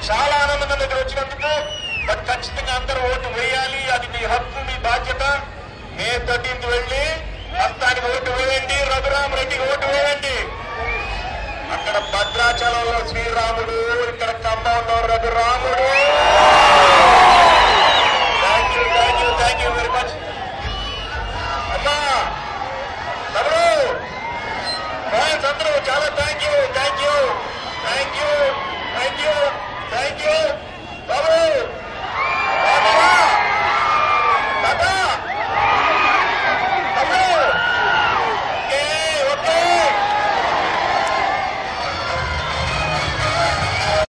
చాలా ఆనందంగా దగ్గర వచ్చినందుకు బట్ ఖచ్చితంగా అందరూ ఓటు వేయాలి అది మీ హక్కు మీ బాధ్యత మే థర్టీన్త్ వెళ్ళి మొత్తానికి ఓటు వేయండి రఘురామ్ రెడ్డికి ఓటు వేయండి అక్కడ భద్రాచలంలో శ్రీరాముడు ఇక్కడ ఖమ్మంలో రఘురాముడు thank you thank you thank you very much అమ్మా తమ్ముడు ఫ్యాన్స్ అందరూ చాలా thank you thank you thank you thank you thank you